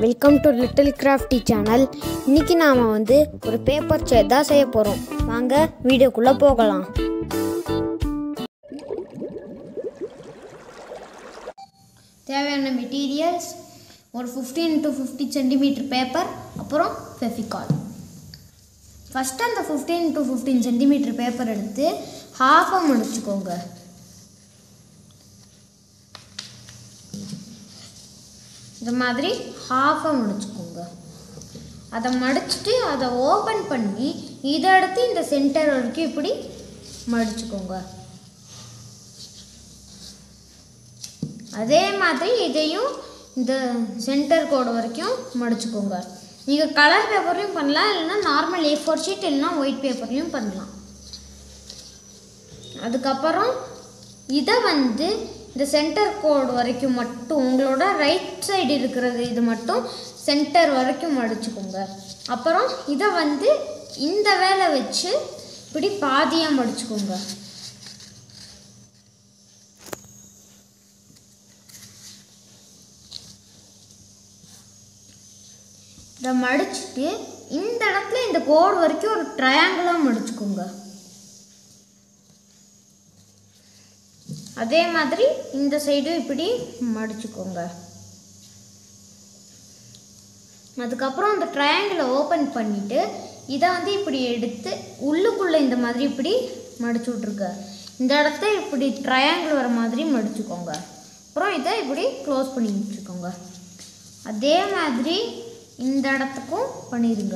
welcome to little crafty channel இன்னைக்கு நாம் வந்து ஒரு பேப்பர் சேர் தான் செய்ய போகிறோம் வாங்க வீடியோக்குள்ளே போகலாம் தேவையான மெட்டீரியல்ஸ் ஒரு fifteen to fifty centimetre paper அப்புறம் ஃபெஃபிகால் ஃபஸ்ட்டு அந்த fifteen to fifteen centimetre paper எடுத்து ஹாஃபாக முடிச்சுக்கோங்க இந்த மாதிரி ஹாஃபாக முடிச்சுக்கோங்க அதை மடிச்சுட்டு அதை ஓப்பன் பண்ணி இதை எடுத்து இந்த சென்டர் வரைக்கும் இப்படி மடிச்சுக்கோங்க அதே மாதிரி இதையும் இந்த சென்டர் கோடு வரைக்கும் மடிச்சுக்கோங்க நீங்கள் கலர் பேப்பர்லையும் பண்ணலாம் இல்லைன்னா நார்மல் ஏ ஃபோர் ஷீட் இல்லைன்னா ஒயிட் பேப்பர்லையும் பண்ணலாம் அதுக்கப்புறம் இதை வந்து இந்த சென்டர் கோடு வரைக்கும் மட்டும் உங்களோட ரைட் சைடு இருக்கிறது இது மட்டும் சென்டர் வரைக்கும் மடிச்சுக்கோங்க அப்புறம் இதை வந்து இந்த வேலை வச்சு இப்படி பாதியாக மடிச்சுக்கோங்க இதை மடிச்சுட்டு இந்த இடத்துல இந்த கோடு வரைக்கும் ஒரு ட்ரையாங்கிளாக மடிச்சுக்கோங்க அதே மாதிரி இந்த சைடும் இப்படி மடிச்சுக்கோங்க அதுக்கப்புறம் அந்த ட்ரையாங்கிளை ஓப்பன் பண்ணிவிட்டு இதை வந்து இப்படி எடுத்து உள்ளுக்குள்ளே இந்த மாதிரி இப்படி மடிச்சு விட்ருங்க இந்த இடத்த இப்படி ட்ரையாங்கிள் வர மாதிரி மடிச்சுக்கோங்க அப்புறம் இதை இப்படி க்ளோஸ் பண்ணி வச்சுக்கோங்க அதே மாதிரி இந்த இடத்துக்கும் பண்ணிடுங்க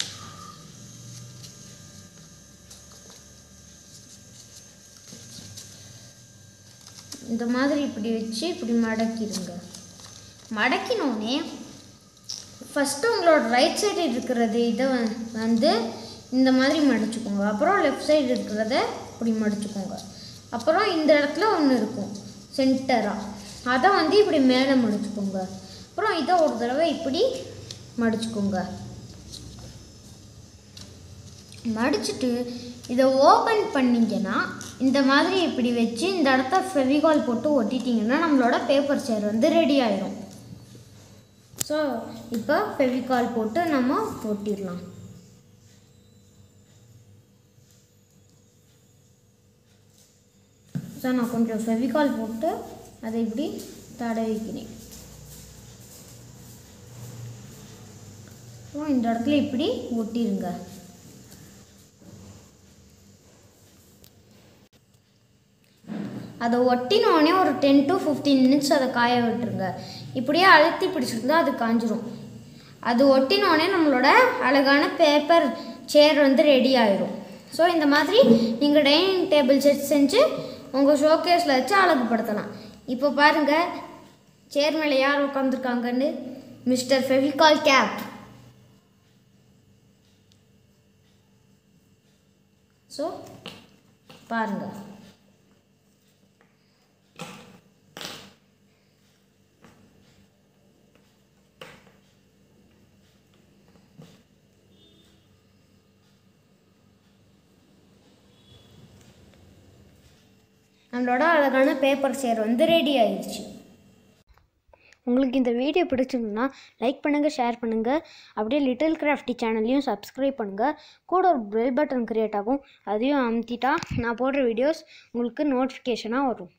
இந்த மாதிரி இப்படி வச்சு இப்படி மடக்கிடுங்க மடக்கினோடனே ஃபஸ்ட்டு உங்களோட ரைட் சைடு இருக்கிறது இதை வ- வந்து இந்த மாதிரி மடிச்சுக்கோங்க அப்புறம் லெஃப்ட் சைடு இருக்கிறத இப்படி மடிச்சுக்கோங்க அப்புறம் இந்த இடத்துல ஒன்று இருக்கும் சென்டராக அதை வந்து இப்படி மேலே மடிச்சுக்கோங்க அப்புறம் இதை ஒரு தடவை இப்படி மடிச்சுக்கோங்க மடிச்சுட்டு இதை ஓப்பன் பண்ணீங்கன்னா இந்த மாதிரி இப்படி வச்சு இந்த இடத்த ஃபெவிகால் போட்டு ஒட்டிட்டிங்கன்னா நம்மளோட பேப்பர் சேர் வந்து ரெடி ஆயிடும் ஸோ இப்போ ஃபெவிகால் போட்டு நம்ம ஒட்டிடலாம் ஸோ நான் கொஞ்சம் ஃபெவிகால் போட்டு அதை இப்படி தடவிக்கிறேன் ஸோ இந்த இடத்துல இப்படி ஒட்டிருங்க அதை ஒட்டினோடனே ஒரு டென் டு ஃபிஃப்டீன் மினிட்ஸ் அதை காய விட்டுருங்க இப்படியே அழுத்தி பிடிச்சிருந்தா அது காஞ்சிரும் அது ஒட்டினோடனே நம்மளோட அழகான பேப்பர் சேர் வந்து ரெடி ஆயிரும் ஸோ இந்த மாதிரி நீங்கள் டைனிங் டேபிள் செட் செஞ்சு உங்கள் ஷோகேஸில் வச்சு அழகுபடுத்தலாம் இப்போ பாருங்கள் சேர் மேலே யார் உட்காந்துருக்காங்கன்னு மிஸ்டர் ஃபெவிகால் கேப் ஸோ பாருங்கள் நம்மளோட அழகான பேப்பர் சேர் வந்து ரெடி ஆயிடுச்சு உங்களுக்கு இந்த வீடியோ பிடிச்சிருந்தா லைக் பண்ணுங்கள் ஷேர் பண்ணுங்கள் அப்படியே லிட்டில் கிராஃப்டி சேனல்லையும் சப்ஸ்கிரைப் பண்ணுங்கள் கூட ஒரு பெல் பட்டன் க்ரியேட் ஆகும் அதையும் அமுத்திட்டா நான் போடுற வீடியோஸ் உங்களுக்கு நோட்டிஃபிகேஷனாக வரும்